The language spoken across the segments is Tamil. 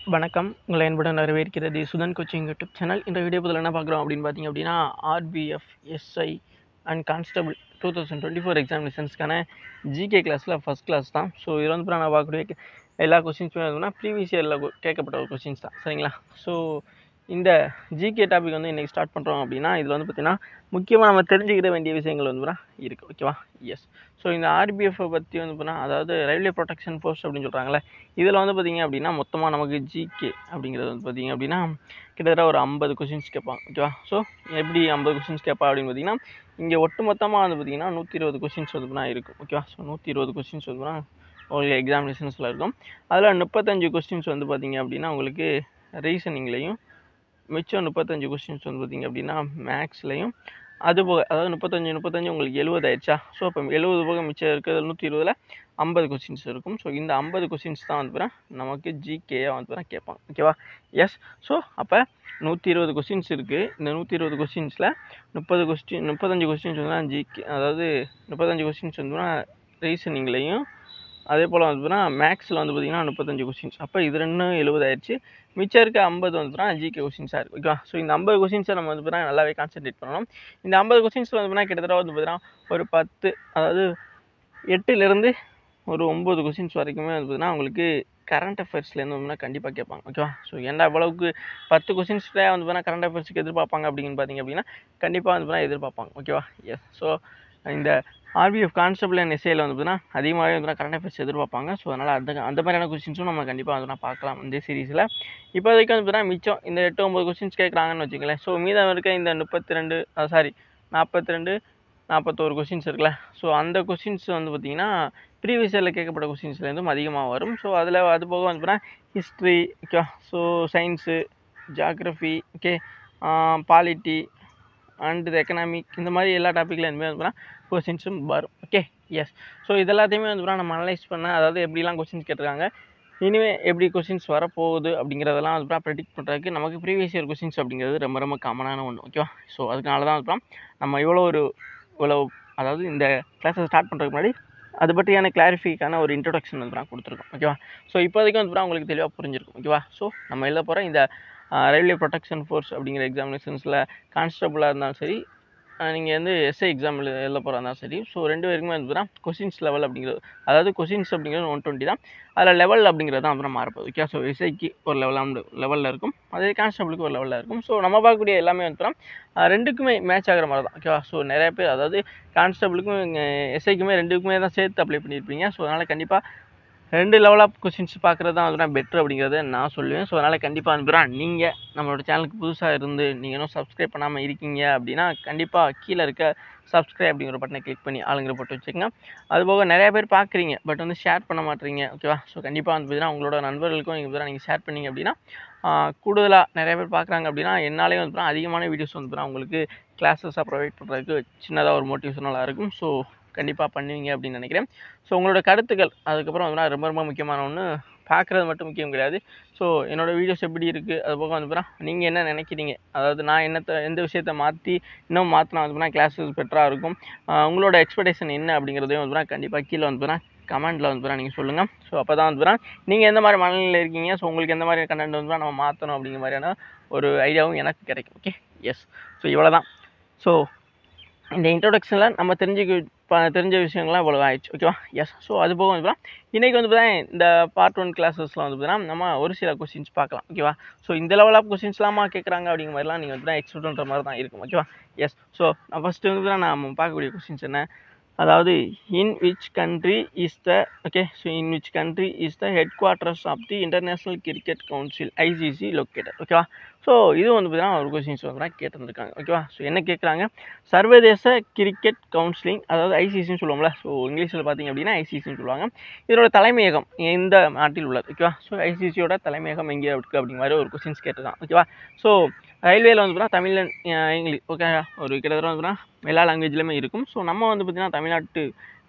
வணக்கம் உங்களை என்புடன் வரவேற்கிறது சுதன் கோச்சிங் யூடியூப் சேனல் இந்த வீடியோ பதில் என்ன பார்க்குறோம் அப்படின்னு பார்த்தீங்க அப்படின்னா RPF SI and constable two thousand twenty four எக்ஸாமினேஷன்ஸ்க்கான ஜிகே கிளாஸில் ஃபஸ்ட் கிளாஸ் தான் ஸோ இது வந்து நான் பார்க்கக்கூடிய எல்லா கொஸ்டின்ஸுமே வந்து ப்ரீவியஸ் இயரில் கேட்கப்பட்ட ஒரு கொஸ்டின்ஸ் தான் சரிங்களா ஸோ இந்த ஜிகே டாபிக் வந்து இன்றைக்கி ஸ்டார்ட் பண்ணுறோம் அப்படின்னா இதில் வந்து பார்த்திங்கன்னா முக்கியமாக நம்ம தெரிஞ்சுக்கிற வேண்டிய விஷயங்கள் வந்து பார்த்தா இருக்குது ஓகேவா எஸ் ஸோ இந்த ஆர்பிஎஃப்பை பற்றி வந்து பார்த்தா அதாவது ரயில்வே ப்ரொடெக்ஷன் ஃபோர்ஸ் அப்படின்னு சொல்கிறாங்களே இதில் வந்து பார்த்திங்க அப்படின்னா மொத்தமாக நமக்கு ஜிகே அப்படிங்கிறது வந்து பார்த்திங்க அப்படின்னா கிட்டத்தட்ட ஒரு ஐம்பது கொஷின்ஸ் கேட்பாங்க ஓகேவா ஸோ எப்படி ஐம்பது கொஷின்ஸ் கேட்பா அப்படின்னு பார்த்தீங்கன்னா இங்கே ஒட்டு மொத்தமாக வந்து பார்த்திங்கன்னா நூற்றி இருபது கொஷின்ஸ் வந்து பார்த்தா இருக்கும் ஓகேவா ஸோ நூற்றி இருபது கொஷின்ஸ் வந்து பார்த்தா உங்களுக்கு எக்ஸாமினேஷன்ஸில் இருக்கும் அதில் முப்பத்தஞ்சு கொஸ்டின்ஸ் வந்து பார்த்திங்க அப்படின்னா உங்களுக்கு ரீசனிங்லேயும் மிச்சம் முப்பத்தஞ்சு கொஸ்டின்ஸ் வந்து பார்த்திங்க அப்படின்னா மேக்ஸ்லையும் அது போக அதாவது முப்பத்தஞ்சு முப்பத்தஞ்சு உங்களுக்கு எழுபது ஆயிடுச்சா ஸோ அப்போ எழுபது போக மிச்சம் இருக்கிறது நூற்றி இருபதில் ஐம்பது கொஸ்டின்ஸ் இருக்கும் ஸோ இந்த ஐம்பது கொஸ்டின்ஸ் தான் வந்து பார்த்தா நமக்கு ஜிகேயாக வந்து பார்த்தா கேட்பாங்க ஓகேவா எஸ் ஸோ அப்போ நூற்றி இருபது கொஸ்டின்ஸ் இருக்குது இந்த நூற்றி இருபது கொஸ்டின்ஸில் முப்பது கொஸ்டின் முப்பத்தஞ்சு கொஸ்டின்ஸ் வந்து ஜிகே அதாவது முப்பத்தஞ்சு கொஸ்டின்ஸ் வந்து ரீசனிங்லேயும் அதே போல் வந்து பார்த்தீங்கன்னா மேக்ஸில் வந்து பார்த்திங்கன்னா முப்பத்தஞ்சு கொஸ்டின்ஸ் அப்போ இது ரெண்டும் எழுபது ஆயிடுச்சு மிச்சம் இருக்க ஐம்பது வந்து பார்த்தீங்கன்னா ஜிகே கொஸ்டின்ஸாக இருக்குது ஓகேவா ஸோ இந்த ஐம்பது கொஸ்டின்ஸை நம்ம வந்து பார்த்தீங்கன்னா நல்லாவே கான்சென்ட்ரேட் பண்ணணும் இந்த ஐம்பது கொஸ்டின்ஸில் வந்து பார்த்தீங்கன்னா கிட்டத்தட்ட வந்து பார்த்தீங்கன்னா ஒரு பத்து அதாவது எட்டுலேருந்து ஒரு ஒம்பது கொஸ்டின்ஸ் வரைக்குமே வந்து பார்த்தீங்கன்னா உங்களுக்கு கரண்ட் அஃபேர்ஸ்லேருந்து வந்து கண்டிப்பாக கேட்பாங்க ஓகேவா ஸோ ஏன்டா இவ்வளவுக்கு பத்து கொஸ்டின்ஸ்லேயே வந்து பார்த்தீங்கன்னா கரண்ட் அஃபேர்ஸுக்கு எதிர்பார்ப்பாங்க அப்படின்னு பார்த்தீங்க அப்படின்னா கண்டிப்பாக வந்து பார்த்தீங்கன்னா எதிர்பார்ப்பாங்க ஓகேவா எஸ் ஸோ இந்த ஆர்பிஎஃப் கான்ஸ்டபிள் அண்ட் எஸ்ஏயில் வந்து பார்த்தீங்கன்னா அதிகமாகவே வந்து கரண்ட் அஃபேர்ஸ் எதிர்பார்ப்பாங்க ஸோ அதனால் அந்த அந்த மாதிரியான கொஸ்டின்ஸும் நம்ம கண்டிப்பாக வந்து நான் பார்க்கலாம் இந்த சீரீஸில் இப்போதைக்கு வந்து பார்த்தீங்கன்னா மிச்சம் இந்த எட்டு ஒம்பது கொஸ்டின்ஸ் கேட்குறாங்கன்னு வச்சுங்களேன் ஸோ மீதம் இருக்க இந்த முப்பத்தி ரெண்டு சாரி நாற்பத்தி ரெண்டு நாற்பத்தோரு கொஸ்டின்ஸ் இருக்குல்ல ஸோ அந்த கொஸ்டின்ஸ் வந்து பார்த்திங்கன்னா ப்ரீவியஸ் இயரில் கேட்கப்பட்ட கொஸ்டின்ஸ்லேருந்தும் அதிகமாக வரும் ஸோ அதில் அது போக வந்து பார்த்தீங்கன்னா history okay so science geography okay polity and இது எக்கனாமிக் இந்த மாதிரி எல்லா டாப்பிக்லேருந்துமே வந்து பார்த்தீங்கன்னா கொஸ்டின்ஸும் வரும் ஓகே எஸ் ஸோ இது எல்லாத்தையுமே வந்து பார்த்தீங்கன்னா நம்ம அனலைஸ் பண்ண அதாவது எப்படிலாம் கொஸ்டின்ஸ் கேட்டிருக்காங்க இனிமேல் எப்படி கொஸ்டின்ஸ் வரப்போகுது அப்படிங்கிறதெல்லாம் வந்து ப்ரெடிக்ட் பண்ணுறதுக்கு நமக்கு ப்ரீவியஸ் இயர் கொஸ்டின்ஸ் அப்படிங்கிறது ரொம்ப ரொம்ப காமனான ஒன்று ஓகேவா ஸோ அதனால தான் வந்து நம்ம இவ்வளோ ஒரு இவ்வளோ அதாவது இந்த கிளாஸை ஸ்டார்ட் பண்ணுறதுக்கு முன்னாடி அது பற்றியான கிளாரிஃபிக்கான ஒரு இன்ட்ரொடக்ஷன் வந்து நான் கொடுத்துருக்கோம் ஓகேவா ஸோ இப்போதைக்கு வந்து உங்களுக்கு தெளிவாக புரிஞ்சிருக்கும் ஓகேவா ஸோ நம்ம எழுத போகிற இந்த ரயில்வே ப்ரொடெக்ஷன் ஃபோர்ஸ் அப்படிங்கிற எக்ஸாமினேஷன்ஸில் கான்ஸ்டபுளாக இருந்தாலும் சரி நீங்கள் வந்து எஸ்ஐ எக்ஸாம் எழுத எழுத போகிறா இருந்தாலும் சரி ஸோ ரெண்டு பேருக்குமே வந்து தான் கொஷின்ஸ் லெவல் அப்படிங்கிறது அதாவது கொஷின்ஸ் அப்படிங்கிறது ஒன் டுவெண்ட்டி தான் அதில் லெவல் அப்படிங்கிறது தான் அப்புறம் மாறப்போகுது ஓகே ஸோ எஸ்ஐக்கு ஒரு லெவல் லெவலில் இருக்கும் அதே கான்ஸ்டபிளுக்கு ஒரு லெவலில் இருக்கும் ஸோ நம்ம பார்க்கக்கூடிய எல்லாமே வந்து ரெண்டுக்குமே மேட்ச் ஆகிற மாதிரி தான் ஓகேவா ஸோ நிறைய பேர் அதாவது கான்ஸ்டபிளுக்கும் எஸ்ஐக்குமே ரெண்டுக்குமே தான் சேர்த்து அப்ளை பண்ணியிருப்பீங்க ஸோ அதனால் கண்டிப்பாக ரெண்டு லெவல் ஆஃப் கொஸ்டின்ஸ் பார்க்குறது தான் வந்து பெட்ரு அப்படிங்கிறத நான் சொல்லுவேன் ஸோ அதனால் கண்டிப்பாக அனுப்புகிறேன் நீங்கள் நம்மளோட சேனலுக்கு புதுசாக இருந்து நீங்கள் இன்னும் சப்ஸ்கிரைப் பண்ணாமல் இருக்கீங்க அப்படின்னா கண்டிப்பாக கீழே இருக்க சப்ஸ்கிரைப் அப்படிங்கிற பட்டனை கிளிக் பண்ணி ஆளுங்கிற போட்டு வச்சுக்கோங்க அதுபோக நிறைய பேர் பார்க்குறீங்க பட் வந்து ஷேர் பண்ண மாட்டீங்க ஓகேவா ஸோ கண்டிப்பாக வந்து பார்த்தீங்கன்னா உங்களோட நண்பர்களுக்கும் நீங்கள் நீங்கள் ஷேர் பண்ணிங்க அப்படின்னா கூடுதலாக நிறைய பேர் பார்க்குறாங்க அப்படின்னா என்னாலேயும் வந்து அதிகமான வீடியோஸ் வந்து உங்களுக்கு கிளாஸஸாக ப்ரொவைட் பண்ணுறதுக்கு சின்னதாக ஒரு மோட்டிவேஷனலாக இருக்கும் ஸோ கண்டிப்பாக பண்ணுவீங்க அப்படின்னு நினைக்கிறேன் ஸோ உங்களோட கருத்துக்கள் அதுக்கப்புறம் வந்து ரொம்ப ரொம்ப முக்கியமான ஒன்று பார்க்குறது மட்டும் முக்கியம் கிடையாது ஸோ என்னோடய வீடியோஸ் எப்படி இருக்குது அது போக வந்து நீங்கள் என்ன நினைக்கிறீங்க அதாவது நான் என்னத்தை எந்த விஷயத்தை மாற்றி இன்னும் மாற்றினா வந்து கிளாஸஸ் பெட்டராக இருக்கும் உங்களோட எக்ஸ்பெக்டேஷன் என்ன அப்படிங்கிறதையும் வந்து கண்டிப்பாக கீழே வந்து கமெண்ட்டில் வந்து நீங்கள் சொல்லுங்கள் ஸோ அப்போ தான் வந்து நீங்கள் எந்த மாதிரி மனநிலையில் இருக்கீங்க ஸோ உங்களுக்கு எந்த மாதிரி கண்டென்ட் வந்து நம்ம மாற்றணும் அப்படிங்கிற மாதிரியான ஒரு ஐடியாவும் எனக்கு கிடைக்கும் ஓகே எஸ் ஸோ இவ்வளோ தான் ஸோ இந்த இன்ட்ரொடக்ஷனில் நம்ம தெரிஞ்சுக்க தெரிஞ்ச விஷயங்கள்லாம் இவ்வளோ ஆயிடுச்சு ஓகேவா எஸ் ஸோ அது போக வந்து இன்றைக்கி வந்து பார்த்தீங்கன்னா இந்த பார்ட் ஒன் கிளாஸஸ்லாம் வந்து பார்த்தீங்கன்னா நம்ம ஒரு சில கொஸ்டின்ஸ் பார்க்கலாம் ஓகேவா ஸோ இந்த லெவல் ஆஃப் கொஸ்டின்ஸ்லாமா கேட்குறாங்க அப்படிங்கிற மாதிரிலாம் நீங்கள் வந்து எக்ஸ்பெக்ட் பண்ணுற மாதிரி தான் இருக்கும் ஓகேவா எஸ் ஸோ நான் ஃபஸ்ட்டு வந்து தான் நம்ம பார்க்கக்கூடிய கொஸ்டின்ஸ் என்ன அதாவது in which country is the okay so in which country is the headquarters of the international cricket council ICC located ஓகேவா ஸோ இது வந்து பார்த்தீங்கன்னா ஒரு கொஸ்டின்ஸ் வந்து கேட்டிருந்துருக்காங்க ஓகேவா ஸோ என்ன கேட்குறாங்க சர்வதேச கிரிக்கெட் கவுன்சிலிங் அதாவது ஐசிசின்னு சொல்லுவோம்ல ஸோ இங்கிலீஷில் பார்த்தீங்க அப்படின்னா ஐசிசின்னு சொல்லுவாங்க இதோட தலைமையகம் எந்த நாட்டில் உள்ளது ஓகேவா ஸோ ஐசிசியோட தலைமையகம் எங்கே இருக்குது அப்படிங்கிற மாதிரி ஒரு கொஸ்டின்ஸ் கேட்டிருக்காங்க ஓகேவா ஸோ ரயில்வேல வந்து பார்த்தீங்கன்னா தமிழ் இங்கிலீஷ் ஓகே ஒரு கிட்டத்தட்ட வந்து எல்லா லாங்குவேஜ்லையுமே இருக்கும் ஸோ நம்ம வந்து பார்த்திங்கன்னா தமிழ்நாட்டு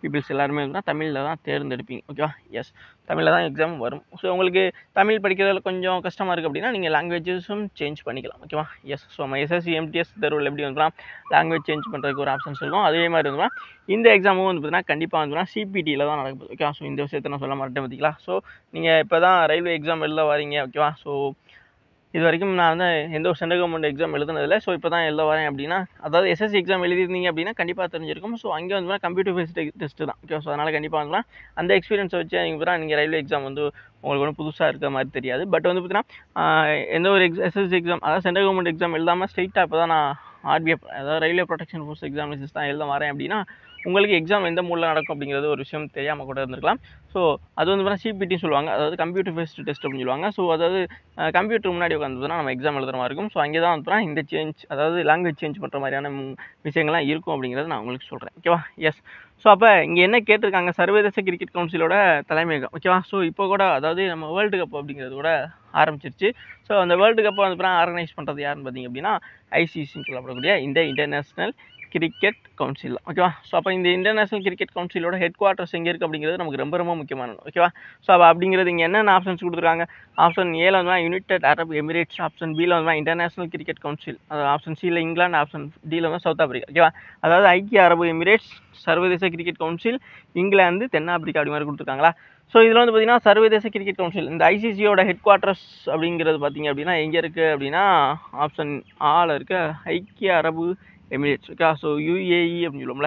பீப்புள்ஸ் எல்லாருமே வந்து தமிழில் தான் தேர்ந்தெடுப்பீங்க ஓகேவா எஸ் தமிழில் தான் எக்ஸாம் வரும் ஸோ உங்களுக்கு தமிழ் படிக்கிறதுல கொஞ்சம் கஷ்டமாக இருக்குது அப்படின்னா நீங்கள் லாங்குவேஜஸும் சேஞ்ச் பண்ணிக்கலாம் ஓகேவா எஸ் ஸோ நம்ம எஸ்எஸ்சி எம்டிஎஸ் தேர்வில் எப்படி வந்துனா லாங்குவேஜ் சேஞ்ச் பண்ணுறதுக்கு ஒரு ஆப்ஷன்ஸ் இருக்கும் அதே மாதிரி வந்துனா இந்த எக்ஸாமும் வந்து பார்த்தீங்கன்னா கண்டிப்பாக வந்துனா சிபிடியில் தான் நடக்குது ஓகேவா ஸோ இந்த விஷயத்தை நான் சொல்ல மாட்டேன் பார்த்தீங்களா ஸோ நீங்கள் இப்போ தான் ரயில்வே எக்ஸாம் எழுத வரீங்க ஓகேவா ஸோ இது வரைக்கும் நான் வந்து எந்த ஒரு சென்ட்ரல் கவர்மெண்ட் எக்ஸாம் எழுதுனதில்ல ஸோ இப்போ தான் எழுத வரேன் அப்படின்னா அதாவது எஸ்எஸ்சி எக்ஸாம் எழுதிருந்தீங்க அப்படின்னா கண்டிப்பாக தெரிஞ்சிருக்கும் ஸோ அங்கே வந்து கம்ப்யூட்டர் பேஸ்ட் டெஸ்ட்டு தான் ஓகே ஸோ அதனால் கண்டிப்பாக வந்து அந்த எக்ஸ்பீரியன்ஸை வச்சு நீங்கள் பார்த்தா நீங்கள் ரயில்வே எக்ஸாம் வந்து உங்களுக்கு ஒன்றும் புதுசாக இருக்க மாதிரி தெரியாது பட் வந்து பார்த்தீங்கன்னா எந்த ஒரு எக்ஸ் எஸ்எஸ்சி எக்ஸாம் அதாவது சென்ட்ரல் கவர்மெண்ட் எக்ஸாம் எழுதாமல் ஸ்ட்ரைட்டாக இப்போ தான் நான் ஆர்பிஎஃப் அதாவது ரயில்வே ப்ரொடெக்ஷன் ஃபோர்ஸ் எக்ஸாமினேஷன்ஸ் தான் எழுத வரேன் அப்படின்னா உங்களுக்கு எக்ஸாம் எந்த மூலில் நடக்கும் அப்படிங்கிறது ஒரு விஷயம் தெரியாமல் கூட இருந்திருக்கலாம் ஸோ அது வந்து பார்த்தீங்கன்னா சிபிடி சொல்லுவாங்க அதாவது கம்ப்யூட்டர் பேஸ்ட் டெஸ்ட் அப்படின்னு சொல்லுவாங்க ஸோ அதாவது கம்ப்யூட்டர் முன்னாடி உட்காந்துனா நம்ம எக்ஸாம் எழுதுற மாதிரி இருக்கும் ஸோ அங்கே தான் வந்து இந்த சேஞ்ச் அதாவது லாங்குவேஜ் சேஞ்ச் பண்ணுற மாதிரியான விஷயங்கள்லாம் இருக்கும் அப்படிங்கிறத நான் உங்களுக்கு சொல்கிறேன் ஓகேவா எஸ் ஸோ அப்போ இங்கே என்ன கேட்டிருக்காங்க சர்வதேச கிரிக்கெட் கவுன்சிலோட தலைமையகம் ஓகேவா ஸோ இப்போ கூட அதாவது நம்ம வேர்ல்டு கப் அப்படிங்கிறது கூட ஆரம்பிச்சிருச்சு ஸோ அந்த வேர்ல்டு கப்பை வந்து ஆர்கனைஸ் பண்ணுறது யாருன்னு பார்த்தீங்க அப்படின்னா ஐசிசின்னு சொல்லப்படக்கூடிய இந்த இன்டர்நேஷ்னல் கிரிக்கெட் கவுன்சில் ஓகேவா ஸோ அப்போ இந்த இன்டர்நேஷனல் கிரிக்கெட் கவுன்சிலோட ஹெட் குவார்ட்டர்ஸ் எங்கே இருக்குது அப்படிங்கிறது நமக்கு ரொம்ப ரொம்ப முக்கியமானது ஓகேவா ஸோ அப்போ அப்படிங்கிறது இங்கே என்னென்ன ஆப்ஷன்ஸ் கொடுத்துருக்காங்க ஆப்ஷன் ஏல வந்து யுனைடெட் அரப் எமிரேட்ஸ் ஆப்ஷன் பியில் வந்து இன்டர்நேஷனல் கிரிக்கெட் கவுன்சில் அதாவது ஆப்ஷன் சியில் இங்கிலாந்து ஆப்ஷன் டியில் வந்து சவுத் ஆப்பிரிக்கா ஓகேவா அதாவது ஐக்கிய அரபு எமிரேட்ஸ் சர்வதேச கிரிக்கெட் கவுன்சில் இங்கிலாந்து தென்னாப்பிரிக்கா அப்படி மாதிரி கொடுத்துருக்காங்களா ஸோ இதில் வந்து பார்த்தீங்கன்னா சர்வதேச கிரிக்கெட் கவுன்சில் இந்த ஐசிசியோட ஹெட் குவார்ட்டர்ஸ் அப்படிங்கிறது பார்த்தீங்க அப்படின்னா எங்கே இருக்குது அப்படின்னா ஆப்ஷன் ஆல இருக்க ஐக்கிய அரபு எமிரேட்ஸ் ஓகேவா ஸோ யூஏஇ அப்படின்னு சொல்லுவோம்ல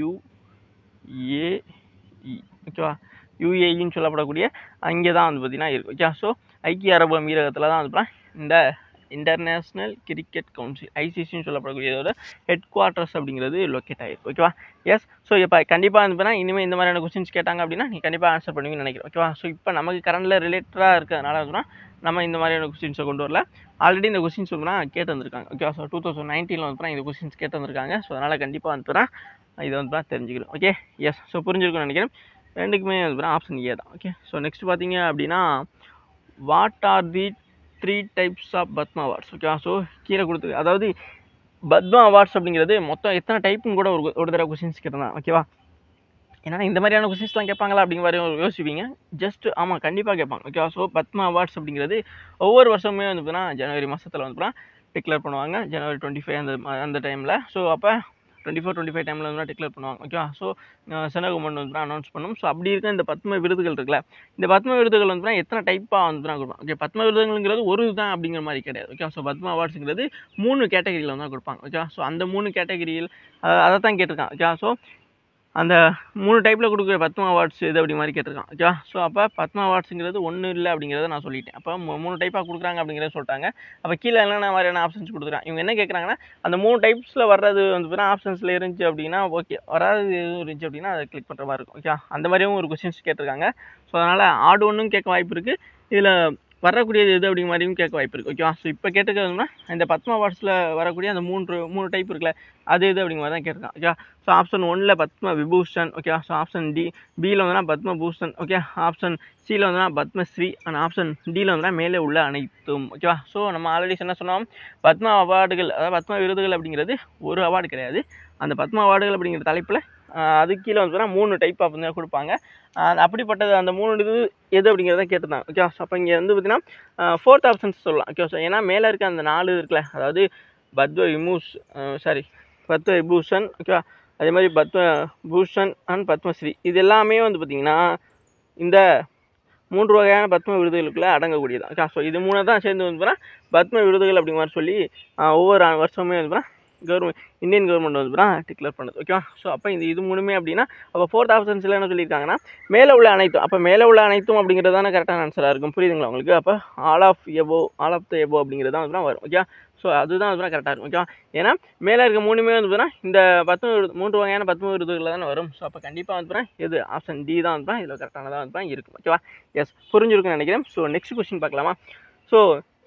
யூஏஇ ஓகேவா யூஏஇன்னு சொல்லப்படக்கூடிய அங்கே தான் வந்து பார்த்தீங்கன்னா இருக்குது ஓகே ஸோ ஐக்கிய அரபு அமீரகத்தில் தான் வந்து இந்த இன்டர்நேஷ்னல் கிரிக்கெட் கவுன்சில் ஐசிசின்னு சொல்லப்படக்கூடியதோட ஹெட் குவார்ட்டர்ஸ் அப்படிங்கிறது லொக்கேட் ஆகிருக்கு ஓகேவா எஸ் ஸோ இப்போ கண்டிப்பாக வந்து பார்த்தீங்கன்னா இனிமேல் இந்த மாதிரியான கொஸ்டின்ஸ் கேட்டாங்க அப்படின்னா நீ கண்டிப்பாக ஆன்சர் பண்ணுவீங்கன்னு நினைக்கிறேன் ஓகேவா ஸோ இப்போ நமக்கு கரண்டில் ரிலேட்டடாக இருக்கிறதுனால வந்து நம்ம இந்த மாதிரியான கொஸ்டின்ஸை கொண்டு வரல ஆல்ரெடி இந்த கொஸ்டின்ஸ் வந்து கேட்டு வந்திருக்காங்க ஓகேவா ஸோ டூ தௌசண்ட் நைன்டீனில் வந்து இந்த கொஸ்டின்ஸ் கேட்டு வந்திருக்காங்க ஸோ அதனால் கண்டிப்பாக வந்து இதை வந்து தெரிஞ்சுக்கணும் ஓகே எஸ் ஸோ புரிஞ்சிருக்கும்னு நினைக்கிறேன் ரெண்டுக்குமே வந்து ஆப்ஷன் ஏ தான் ஓகே ஸோ நெக்ஸ்ட் பார்த்தீங்க அப்படின்னா what are the three types of Padma awards ஓகேவா ஸோ கீழே கொடுத்து அதாவது பத்மா அவார்ட்ஸ் அப்படிங்கிறது மொத்தம் எத்தனை டைப்புன்னு கூட ஒரு ஒரு தடவை கொஸ்டின்ஸ் கேட்டேன் ஓகேவா ஏன்னா இந்த மாதிரியான கொஸ்டின்ஸ்லாம் கேட்பாங்களா அப்படிங்கிற மாதிரி யோசிப்பீங்க ஜஸ்ட் ஆமாம் கண்டிப்பாக கேட்பாங்க ஓகேவா ஸோ பத்மா அவார்ட்ஸ் அப்படிங்கிறது ஒவ்வொரு வருஷமே வந்து பார்த்தீங்கன்னா ஜனவரி மாதத்தில் வந்து டிக்ளேர் பண்ணுவாங்க ஜனவரி டுவெண்ட்டி ஃபைவ் அந்த அந்த டைமில் ஸோ அப்போ டுவெண்ட்டி ஃபோர் டுவெண்ட்டி ஃபைவ் டைமில் வந்து டிக்ளேர் பண்ணுவாங்க ஓகேவா ஸோ சென்ட்ரல் கவர்மெண்ட் வந்து அனௌன்ஸ் பண்ணும் ஸோ அப்படி இருக்க இந்த பத்ம விருதுகள் இருக்குல்ல இந்த பத்ம விருதுகள் வந்து எத்தனை டைப்பாக வந்து தான் கொடுப்பாங்க ஓகே பத்ம விருதுங்கிறது ஒரு தான் அப்படிங்கிற மாதிரி கிடையாது ஓகே ஸோ பத்ம அவார்ட்ஸுங்கிறது மூணு கேட்டகரியில் வந்து கொடுப்பாங்க ஓகே ஸோ அந்த மூணு கேட்டகரியில் அதை தான் கேட்டிருக்கான் ஓகே ஸோ அந்த மூணு டைப்பில் கொடுக்குற பத்மா அவார்ட்ஸ் இது அப்படி மாதிரி கேட்டிருக்கான் ஓகேவா ஸோ அப்போ பத்மா அவார்ட்ஸுங்கிறது ஒன்றும் இல்லை அப்படிங்கிறத நான் சொல்லிட்டேன் அப்போ மூணு டைப்பாக கொடுக்குறாங்க அப்படிங்கிறத சொல்லிட்டாங்க அப்போ கீழே என்னென்ன மாதிரியான ஆப்ஷன்ஸ் கொடுக்குறாங்க இவங்க என்ன கேட்குறாங்கன்னா அந்த மூணு டைப்ஸில் வர்றது வந்து பார்த்தீங்கன்னா ஆப்ஷன்ஸில் இருந்துச்சு அப்படின்னா ஓகே வராது எதுவும் இருந்துச்சு அப்படின்னா அதை கிளிக் பண்ணுற மாதிரி இருக்கும் ஓகே அந்த மாதிரியும் ஒரு கொஸ்டின்ஸ் கேட்டிருக்காங்க ஸோ அதனால் ஆடு ஒன்றும் கேட்க வாய்ப்பு இருக்குது இதில் வரக்கூடியது எது அப்படிங்கிற மாதிரியும் கேட்க வாய்ப்பு இருக்குது ஓகேவா ஸோ இப்போ கேட்டுக்கிறதுனா இந்த பத்மா அவார்ட்ஸில் வரக்கூடிய அந்த மூன்று மூணு டைப் இருக்குல்ல அது எது அப்படிங்கிற மாதிரி தான் கேட்டிருக்கான் ஓகே ஸோ ஆப்ஷன் ஒன்னில் Padma Vibhushan okay so option D பியில் வந்துன்னா பத்ம பூஷன் ஓகே ஆப்ஷன் சியில் வந்துன்னா பத்மஸ்ரீ அண்ட் ஆப்ஷன் டியில் வந்துன்னா மேலே உள்ள அனைத்தும் ஓகேவா ஸோ நம்ம ஆல்ரெடி என்ன சொன்னோம் பத்மா அவார்டுகள் அதாவது பத்ம விருதுகள் அப்படிங்கிறது ஒரு அவார்டு கிடையாது அந்த பத்மா அவார்டுகள் அப்படிங்கிற தலைப்பில் அது கீழே வந்து மூணு டைப் ஆஃப் வந்து கொடுப்பாங்க அப்படிப்பட்டது அந்த மூணு இது எது அப்படிங்கிறத கேட்டுருந்தாங்க ஓகே ஸோ அப்போ இங்கே வந்து பார்த்தீங்கன்னா ஃபோர்த் ஆப்ஷன்ஸ் சொல்லலாம் ஓகே ஸோ ஏன்னா மேலே இருக்க அந்த நாலு இருக்குல்ல அதாவது பத்வ விமூஸ் சாரி பத்ம விபூஷன் ஓகேவா அதே மாதிரி பத்ம பூஷன் அண்ட் பத்மஸ்ரீ இது எல்லாமே வந்து பார்த்திங்கன்னா இந்த மூன்று வகையான பத்ம விருதுகளுக்குள்ளே அடங்கக்கூடியது ஓகே ஸோ இது மூணு தான் சேர்ந்து வந்து பத்ம விருதுகள் அப்படிங்கிற மாதிரி சொல்லி ஒவ்வொரு வருஷமே வந்து கவர்மெண்ட் இந்தியன் கவர்மெண்ட் வந்து தான் டிக்ளேர் பண்ணுது ஓகேவா ஸோ அப்போ இந்த இது மூணுமே அப்படின்னா அப்போ ஃபோர்த் ஆப்ஷன்ஸில் என்ன சொல்லியிருக்காங்கன்னா மேலே உள்ள அனைத்தும் அப்போ மேலே உள்ள அனைத்தும் அப்படிங்கிறது தானே கரெக்டான ஆன்சராக இருக்கும் புரியுதுங்களா உங்களுக்கு அப்போ all of above all of the above அப்படிங்கிறது தான் வந்து வரும் ஓகே ஸோ அதுதான் வந்து கரெக்டாக இருக்கும் ஓகேவா ஏன்னா மேலே இருக்க மூணுமே வந்து இந்த பத்து மூன்று வகையான பத்து விருதுகளில் தானே வரும் ஸோ அப்போ கண்டிப்பாக வந்து எது ஆப்ஷன் டி தான் வந்து இதில் கரெக்டானதாக வந்து இருக்கும் ஓகேவா எஸ் புரிஞ்சிருக்குன்னு நினைக்கிறேன் ஸோ நெக்ஸ்ட் கொஸ்டின் பார்க்கலாமா ஸோ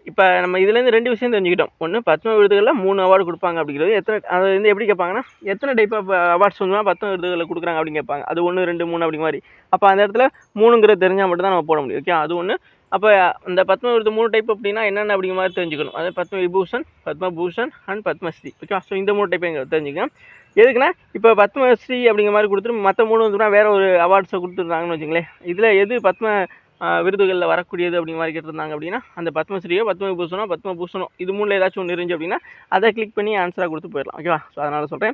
இப்போ நம்ம இதுலேருந்து ரெண்டு விஷயம் தெரிஞ்சுக்கிட்டோம் ஒன்று பத்ம விருதுகளில் மூணு அவார்டு கொடுப்பாங்க அப்படிங்கிறது எத்தனை அது வந்து எப்படி கேட்பாங்கன்னா எத்தனை டைப் ஆஃப் அவார்ட்ஸ் வந்து பத்ம விருதுகளில் கொடுக்குறாங்க அப்படின்னு கேட்பாங்க அது ஒன்று ரெண்டு மூணு அப்படி மாதிரி அப்போ அந்த இடத்துல மூணுங்கிறது தெரிஞ்சால் மட்டும் தான் நம்ம போட முடியும் ஓகே அது ஒன்று அப்போ அந்த பத்ம விருது மூணு டைப் அப்படின்னா என்னென்ன அப்படிங்கிற மாதிரி தெரிஞ்சுக்கணும் அது Padma Vibhushan Padma Bhushan and Padma Shri okay so இந்த மூணு டைப் எங்க தெரிஞ்சுக்கணும் எதுக்குன்னா இப்போ பத்மஸ்ரீ அப்படிங்கிற மாதிரி கொடுத்துட்டு மற்ற மூணு வந்துன்னா வேற ஒரு அவார்ட்ஸை கொடுத்துருந்தாங்கன்னு வச்சுங்களேன் இதில் எது பத்ம விருதுகளில் வரக்கூடியது அப்படிங்கிற மாதிரி கேட்டிருந்தாங்க அப்படின்னா அந்த பத்மஸ்ரீயோ பத்ம விபூஷனோ பத்மபூஷனோ இது மூணில் ஏதாச்சும் ஒன்று இருந்துச்சு அப்படின்னா அதை கிளிக் பண்ணி ஆன்சராக கொடுத்து போயிடலாம் ஓகேவா ஸோ அதனால் சொல்கிறேன்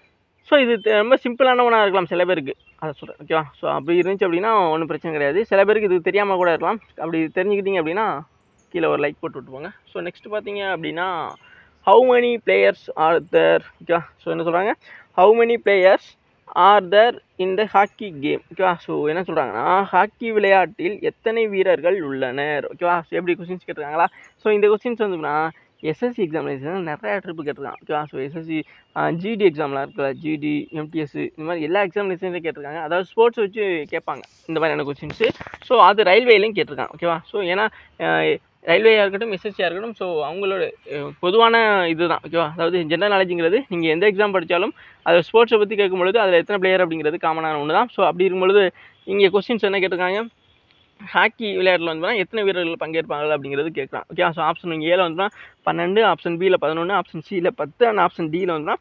ஸோ இது தெ- ரொம்ப சிம்பிளான ஒன்றா இருக்கலாம் சில பேருக்கு அதை சொல்கிறேன் ஓகேவா ஸோ அப்படி இருந்துச்சு அப்படின்னா ஒன்றும் பிரச்சனை கிடையாது சில பேருக்கு இது தெரியாமல் கூட இருக்கலாம் அப்படி தெரிஞ்சுக்கிட்டீங்க அப்படின்னா கீழே ஒரு லைக் போட்டு விட்டுப்போங்க ஸோ நெக்ஸ்ட் பார்த்தீங்க அப்படின்னா how many players are there ஓகேவா ஸோ என்ன சொல்கிறாங்க how many players are there இந்த ஹாக்கி கேம் ஓகேவா ஸோ என்ன சொல்கிறாங்கன்னா ஹாக்கி விளையாட்டில் எத்தனை வீரர்கள் உள்ளனர் ஓகேவா ஸோ எப்படி கொஸ்டின்ஸ் கேட்டிருக்காங்களா ஸோ இந்த கொஸ்டின்ஸ் வந்துன்னா எஸ்எஸ்சி எக்ஸாமினேஷன் நிறைய ட்ரிப்பு கேட்டிருக்காங்க ஓகேவா ஸோ எஸ்எஸ்சி ஜிடி எக்ஸாம்லாம் இருக்குல்ல ஜிடி எம்டிஎஸ் இந்த மாதிரி எல்லா எக்ஸாமினேஷன்லையும் கேட்டிருக்காங்க அதாவது ஸ்போர்ட்ஸ் வச்சு கேட்பாங்க இந்த மாதிரியான கொஸ்டின்ஸு ஸோ அது ரயில்வேலையும் கேட்டிருக்காங்க ஓகேவா ஸோ ஏன்னா ரயில்வேயாக இருக்கட்டும் எஸ்எஸ்சியாக இருக்கட்டும் ஸோ அவங்களோட அஹ், பொதுவான இதுதான் ஓகேவா அதாவது ஜென்ரல் நாலேஜுங்கிறது நீங்கள் எந்த எக்ஸாம் படித்தாலும் அது ஸ்போர்ட்ஸை பற்றி கேட்கும்பொழுது அதில் எத்தனை பிளேயர் அப்படிங்கிறது காமனான ஒன்று தான் ஸோ அப்படி இருக்கும்பொழுது இங்கே கொஸ்டின்ஸ் என்ன கேட்டிருக்காங்க ஹாக்கி விளையாட்டில் வந்து எத்தனை வீரர்கள் பங்கேற்பாங்க அப்படிங்கிறது கேட்குறான் ஓகே ஸோ ஆப்ஷன் ஏல வந்து பன்னெண்டு ஆப்ஷன் பியில் பதினொன்று ஆப்ஷன் சியில் பத்து அண்ட் ஆப்ஷன் டியில் வந்து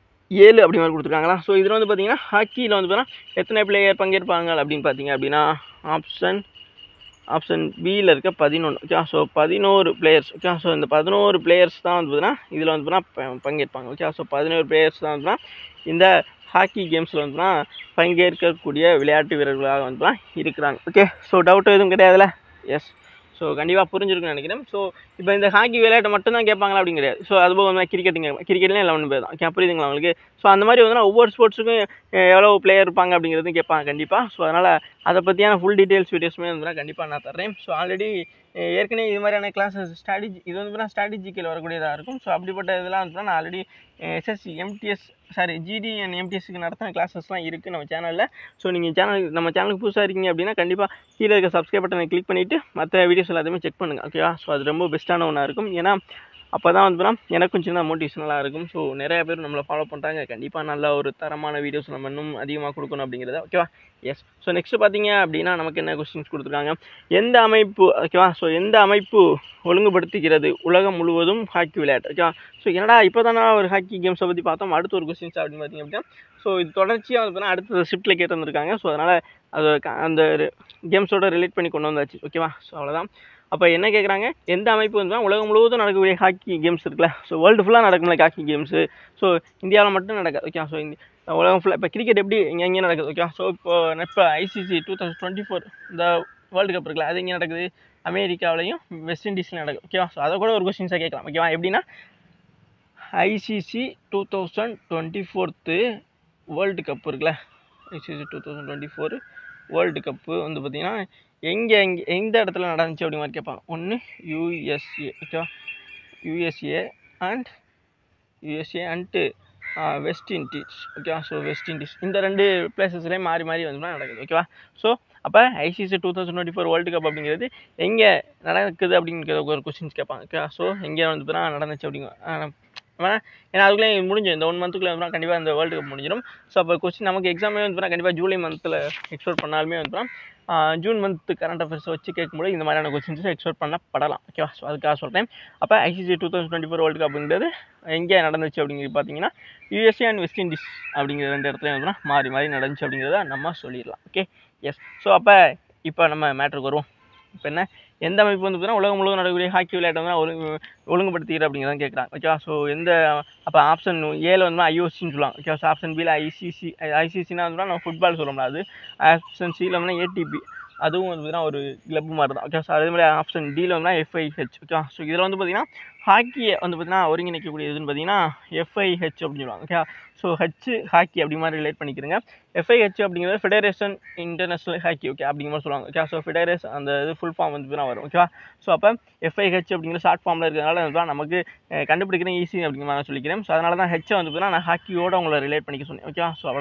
ஏழு அப்படி மாதிரி கொடுத்துருக்காங்களா ஸோ இதில் வந்து பார்த்தீங்கன்னா ஹாக்கியில் வந்து பார்த்தீங்கன்னா எத்தனை பிளேயர் பங்கேற்பாங்க அப்படின்னு பார்த்தீங்க அப்படின்னா ஆப்ஷன் ஆப்ஷன் பியில் இருக்க பதினொன்று ஓகே ஸோ பதினோரு பிளேயர்ஸ் ஓகே ஸோ இந்த பதினோரு பிளேயர்ஸ் தான் வந்து பார்த்தீங்கன்னா இதில் வந்து பார்த்தீங்கன்னா பங்கேற்பாங்க ஓகே ஸோ பதினோரு பிளேயர்ஸ் தான் வந்து பார்த்தீங்கன்னா இந்த ஹாக்கி கேம்ஸில் வந்து பார்த்தீங்கன்னா பங்கேற்கக்கூடிய விளையாட்டு வீரர்களாக வந்து பார்த்தீங்கன்னா இருக்கிறாங்க ஓகே ஸோ டவுட் எதுவும் கிடையாதுல்ல எஸ் ஸோ கண்டிப்பாக புரிஞ்சிருக்குன்னு நினைக்கிறேன் ஸோ இப்போ இந்த ஹாக்கி விளையாட்டை மட்டும் தான் கேட்பாங்களா அப்படின்னு கிடையாது ஸோ அதுபோக வந்து கிரிக்கெட்டுங்க கிரிக்கெட்லேயும் லெவன் பேர் தான் ஓகே புரியுதுங்களா உங்களுக்கு ஸோ அந்த மாதிரி வந்து ஒவ்வொரு ஸ்போர்ட்ஸுக்கும் எவ்வளோ பிளேயர் இருப்பாங்க அப்படிங்கிறதும் கேட்பாங்க கண்டிப்பாக ஸோ அதனால் அதை பற்றியான ஃபுல் டீட்டெயில்ஸ் வீடியோஸுமே வந்து கண்டிப்பாக நான் தர்றேன் ஸோ ஆல்ரெடி ஏற்கனவே இது மாதிரியான கிளாஸஸ் ஸ்ட்ராட்டஜி இது வந்து ஸ்ட்ராட்டஜிக்கில் வரக்கூடியதாக இருக்கும் ஸோ அப்படிப்பட்ட இதெல்லாம் வந்து நான் already SSC MTS sorry GD and எம்டிஎஸ்க்கு நடத்தின கிளாஸஸ்லாம் இருக்குது நம்ம சேனலில் ஸோ நீங்கள் சேனல் நம்ம சேனலுக்கு புதுசாக இருக்கீங்க அப்படின்னா கண்டிப்பாக கீழே இருக்க சப்ஸ்கிரைப் பட்டனை கிளிக் பண்ணிவிட்டு மற்ற வீடியோஸ் எல்லாத்தையுமே செக் பண்ணுங்கள் ஓகேவா ஸோ அது ரொம்ப பெஸ்ட்டான ஒன்றா இருக்கும் ஏன்னா அப்போ தான் வந்து பார்த்தா எனக்கும் சின்ன மோட்டிவேஷனலாக இருக்கும் ஸோ நிறைய பேர் நம்மளை ஃபாலோ பண்ணுறாங்க கண்டிப்பாக நல்ல ஒரு தரமான வீடியோஸ் நம்ம இன்னும் அதிகமாக கொடுக்கணும் அப்படிங்கிறத ஓகேவா எஸ் ஸோ நெக்ஸ்ட் பார்த்தீங்க அப்படின்னா நமக்கு என்ன கொஸ்டின்ஸ் கொடுத்துருக்காங்க எந்த அமைப்பு ஓகேவா ஸோ எந்த அமைப்பு ஒழுங்குபடுத்துகிறது உலகம் முழுவதும் ஹாக்கி விளையாட்டு ஓகேவா ஸோ என்னடா இப்போ தானே ஒரு ஹாக்கி கேம்ஸை பற்றி பார்த்தோம் அடுத்த ஒரு கொஸ்டின்ஸ் அப்படின்னு பார்த்தீங்க அப்படின்னா ஸோ இது தொடர்ச்சியாக வந்து பார்த்தீங்கன்னா அடுத்த ஷிஃப்ட்டில் கேட்டு வந்திருக்காங்க ஸோ அதனால் அது க- அந்த கேம்ஸோட ரிலேட் பண்ணி கொண்டு வந்தாச்சு ஓகேவா ஸோ அவ்வளோதான் அப்போ என்ன கேட்குறாங்க எந்த அமைப்பு வந்து உலகம் முழுவதும் நடக்கக்கூடிய ஹாக்கி கேம்ஸ் இருக்குல்ல ஸோ வேர்ல்டு ஃபுல்லாக நடக்கும்ல ஹாக்கி கேம்ஸு ஸோ இந்தியாவில் மட்டும் நடக்காது ஓகே ஸோ இந்த உலகம் ஃபுல்லாக இப்போ கிரிக்கெட் எப்படி இங்கே எங்கே நடக்குது ஓகே ஸோ இப்போ இப்போ ICC two thousand twenty four இந்த வேர்ல்டு கப் இருக்குல்ல அது எங்கே நடக்குது அமெரிக்காவிலையும் வெஸ்ட் இண்டீஸ்லையும் நடக்குது ஓகேவா ஸோ அதை கூட ஒரு கொஸ்டின்ஸாக கேட்கலாம் ஓகேவா எப்படின்னா ICC two thousand twenty fourth world cup இருக்குல்ல ICC two thousand twenty four world cup வந்து பார்த்திங்கன்னா எங்கே எங்கே எந்த இடத்துல நடந்துச்சு அப்படி மாதிரி கேட்பாங்க ஒன்று யூஎஸ்ஏ ஓகேவா USA and USA and West Indies ஓகேவா ஸோ வெஸ்ட் இண்டீஸ் இந்த ரெண்டு பிளேசஸ்லேயும் மாறி மாறி வந்து நடக்குது ஓகேவா ஸோ அப்போ ICC two thousand twenty four world cup அப்படிங்கிறது எங்கே நடக்குது அப்படிங்கிற ஒரு கொஸ்டின்ஸ் கேட்பாங்க ஓகேவா ஸோ எங்கே வந்து பார்த்தா நடந்துச்சு அப்படிங்க ஆஹ் வேணா ஏன்னா அதுக்குள்ளே முடிஞ்சிடும் இந்த ஒன் மந்த்துக்குள்ளே வந்து கண்டிப்பாக இந்த வேர்ல்டு கப் முடிஞ்சிடும் ஸோ அப்போ கொஸ்டின் நமக்கு எக்ஸாமே வந்து பார்த்தா கண்டிப்பாக ஜூலை மந்தில் எக்ஸ்பெக்ட் பண்ணாலுமே வந்து பார்த்தா ஜூன் மந்த் கரண்ட் அஃபேர்ஸ் வச்சு கேட்கும்போது இந்த மாதிரியான கொஸ்டின்ஸ் எக்ஸ்பெக்ட் பண்ணப்படலாம் ஓகேவா ஸோ அதுக்காக சொல்கிறேன் அப்போ ICC two thousand twenty four world கப்புங்கிறது எங்கே நடந்துச்சு அப்படிங்கிறது பார்த்தீங்கன்னா யூஎஸ்ஏ அண்ட் வெஸ்ட் இண்டீஸ் அப்படிங்கிற ரெண்டு இடத்துல வந்து மாறி மாறி நடந்துச்சு அப்படிங்கிறத நம்ம சொல்லிடலாம் ஓகே எஸ் ஸோ அப்போ இப்போ நம்ம மேட்ருக்கு வருவோம் இப்போ என்ன எந்த அமைப்பு வந்து பார்த்தீங்கன்னா உலகம் முழுவதும் நடக்கக்கூடிய ஹாக்கி விளையாட்டு வந்து ஒழுங்கு ஒழுங்குபடுத்திக்கிற அப்படிங்கிறத கேட்குறாங்க ஓகேவா ஸோ எந்த அப்போ ஆப்ஷன் ஏல வந்து ஐஓசின்னு சொல்லுவாங்க ஓகேவா ஸோ ஆப்ஷன் பியில் ஐசிசி ஐசிசினா வந்து நம்ம ஃபுட்பால் சொல்ல முடியாது ஆப்ஷன் சியில் வந்து ஏடிபி அதுவும் வந்து பார்த்தீங்கன்னா ஒரு கிளப் மாதிரி தான் ஓகே ஸோ அதே மாதிரி ஆப்ஷன் டியில் வந்து எஃப்ஐஹெச் ஓகே ஸோ இதில் வந்து பார்த்தீங்கன்னா ஹாக்கியை வந்து பார்த்தீங்கன்னா ஒருங்கிணைக்கக்கூடிய இதுன்னு பார்த்தீங்கன்னா எஃப்ஐஹெச் அப்படின்னு சொல்லுவாங்க ஓகே ஸோ ஹெச் ஹாக்கி அப்படி மாதிரி ரிலேட் பண்ணிக்கிறேங்க எஃப்ஐஹெச் அப்படிங்கிறது ஃபெடரேஷன் இன்டர்நேஷனல் ஹாக்கி ஓகே அப்படிங்கிற மாதிரி சொல்லுவாங்க ஓகே ஸோ ஃபெடரேஷன் அந்த இது ஃபுல் ஃபார்ம் வந்து பார்த்தீங்கன்னா வரும் ஓகேவா ஸோ அப்போ எஃப்ஐஹெச் அப்படிங்கிற ஷார்ட் ஃபார்மில் இருக்கிறதுனால வந்து பார்த்தீங்கன்னா நமக்கு அஹ், கண்டுபிடிக்கிறேன் ஈஸி அப்படிங்கிற மாதிரி நான் சொல்லிக்கிறேன் ஸோ அதனால தான் ஹெச்சை வந்து பார்த்தீங்கன்னா நான் ஹாக்கியோட உங்களை ரிலேட் பண்ணிக்க சொன்னேன் ஓகேவா ஸோ அவ்வளோதான்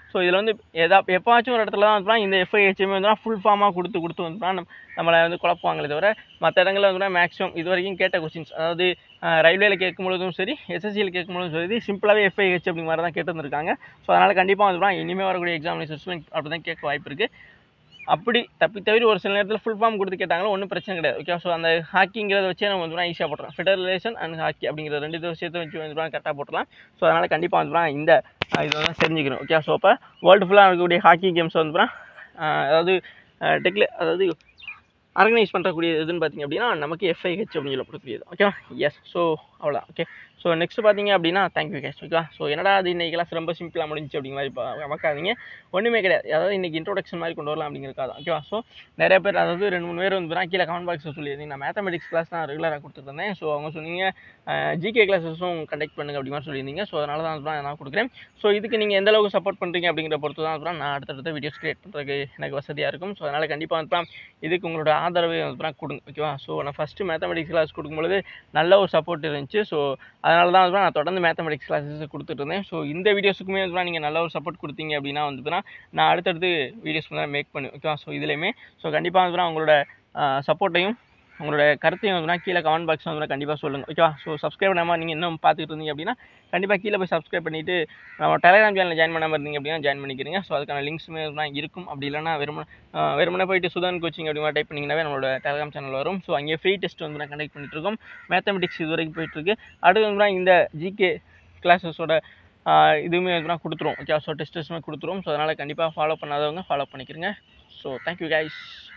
ஸோ இதில் வந்து எதா எப்போவாச்சும் ஒரு இடத்துல தான் வந்து இந்த எஃப்ஐஹெச்எம் வந்து ஃபுல் ஃபார்மாக கொடுத்து கொடுத்து வந்து நம்ம நம்மளை வந்து குழப்புவாங்களே தவிர மற்ற இடங்களில் வந்து மேக்ஸிமம் இது வரைக்கும் கேட்ட கொஸ்டின்ஸ் அதாவது ரயில்வேல கேட்கும்பொழுதும் சரி எஸ்எஸ்சியில் கேட்கும்பொழுதும் சரி சிம்பிளாகவே எஃப்ஐஹெச் அப்படிங்கிற மாதிரி தான் கேட்டுருந்துருக்காங்க ஸோ அதனால் கண்டிப்பாக வந்து இனிமேல் வரக்கூடிய எக்ஸாமினேஷன்ஸும் அப்படி தான் கேட்க வாய்ப்பு இருக்குது அப்படி தப்பி தவிர ஒரு சில நேரத்தில் ஃபுல் ஃபார்ம் கொடுத்து கேட்டாங்களோ ஒன்றும் பிரச்சனை கிடையாது ஓகே ஸோ அந்த ஹாக்கிங்கிறத வச்சே நம்ம வந்து ஈஸியாக போட்டுறோம் ஃபெடரலேஷன் அண்ட் ஹாக்கி அப்படிங்கிற ரெண்டு இது விஷயத்தை வச்சு வந்து கரெக்டாக போட்டுடலாம் ஸோ அதனால் கண்டிப்பாக வந்து இந்த அஹ், இதை வந்து தெரிஞ்சுக்கணும் ஓகே ஸோ அப்போ வேர்ல்டு ஃபுல்லாக இருக்கக்கூடிய ஹாக்கி கேம்ஸ் வந்து அதாவது டெக்ல அதாவது ஆர்கனைஸ் பண்ணுறக்கூடிய இதுன்னு பார்த்தீங்க அப்படின்னா நமக்கு எஃப்ஐஹெச் அப்படின்னு சொல்லப்படக்கூடியது ஓகேவா எஸ் ஸோ அவ்வளோதான் ஓகே ஸோ நெக்ஸ்ட் பார்த்தீங்க அப்படின்னா தேங்க்யூ கேஸ் ஓகேவா ஸோ என்னடா அது இன்னைக்கு கிளாஸ் ரொம்ப சிம்பிளாக முடிஞ்சு அப்படிங்கிற மாதிரி பா- பார்க்காதீங்க ஒன்றுமே கிடையாது அதாவது இன்னைக்கு இன்ட்ரோடக்ஷன் மாதிரி கொண்டு வரலாம் அப்படிங்கிறக்காக தான் ஓகேவா ஸோ நிறைய பேர் அதாவது ரெண்டு மூணு பேர் வந்து கீழே கமெண்ட் பாக்ஸில் சொல்லியிருந்தீங்க நான் மேத்தமெட்டிக்ஸ் கிளாஸ் தான் ரெகுலராக கொடுத்துருந்தேன் ஸோ அவங்க சொன்னீங்க ஜிகே கிளாஸஸும் கண்டக்ட் பண்ணுங்க அப்படி மாதிரி சொல்லியிருந்தீங்க ஸோ அதனால தான் வந்து நான் கொடுக்குறேன் ஸோ இதுக்கு நீங்கள் எந்த அளவுக்கு சப்போர்ட் பண்ணுறீங்க அப்படிங்கிற பொறுத்து தான் வந்து நான் அடுத்தடுத்த வீடியோஸ் கிரியேட் பண்ணுறதுக்கு எனக்கு வசதியாக இருக்கும் ஸோ அதனால் கண்டிப்பாக வந்து இதுக்கு உங்களோட ஆதரவை வந்து கொடுங்க ஓகேவா ஸோ நான் ஃபஸ்ட்டு மேத்தமெட்டிக்ஸ் கிளாஸ் கொடுக்கும்பொழுது நல்ல ஒரு சப்போர்ட் இருந்துச்சு ஸோ அதனால தான் வந்து நான் தொடர்ந்து மேத்தமெட்டிக்ஸ் கிளாஸஸ் கொடுத்துட்டு இருந்தேன் ஸோ இந்த வீடியோஸுக்குமே வந்து நீங்கள் நல்ல ஒரு சப்போர்ட் கொடுத்தீங்க அப்படின்னா வந்து நான் அடுத்தடுத்து வீடியோஸ் வந்து மேக் பண்ணுவேன் ஓகேவா ஸோ இதுலேயுமே ஸோ கண்டிப்பாக வந்து உங்களோட சப்போர்ட்டையும் உங்களோட கருத்தையும் வந்து கீழே கமெண்ட் பாக்ஸ் வந்து கண்டிப்பாக சொல்லுங்கள் ஓகேவா ஸோ சப்ஸ்கிரைப் பண்ணாமல் நீங்கள் இன்னும் பார்த்துட்டு இருந்தீங்க அப்படின்னா கண்டிப்பாக கீழே போய் சப்ஸ்கிரைப் பண்ணிவிட்டு நம்ம டெலிகிராம் சேனலில் ஜாயின் பண்ணாமல் இருந்தீங்க அப்படின்னா ஜாயின் பண்ணிக்கிறீங்க ஸோ அதுக்கான லிங்க்ஸுமே தான் இருக்கும் அப்படி இல்லைனா வெறுமனே ஆஹ் வெறுமனே போயிட்டு சுதன் கோச்சிங் அப்படி மாதிரி டைப் பண்ணிங்கனாவே நம்மளோட டெலிகிராம் சேனல் வரும் ஸோ அங்கே ஃப்ரீ டெஸ்ட் வந்து நான் கண்டக்ட் பண்ணிட்டு இருக்கோம் மேத்தமெட்டிக்ஸ் இது வரைக்கும் போயிட்டுருக்கு அடுத்து வந்து இந்த ஜிகே கிளாஸஸோட இதுவுமே வந்து கொடுத்துருவோம் ஓகே ஸோ டெஸ்டஸுமே கொடுத்துருவோம் ஸோ அதனால் கண்டிப்பாக ஃபாலோ பண்ணாதவங்க ஃபாலோ பண்ணிக்கிறங்க ஸோ தேங்க்யூ கைஸ்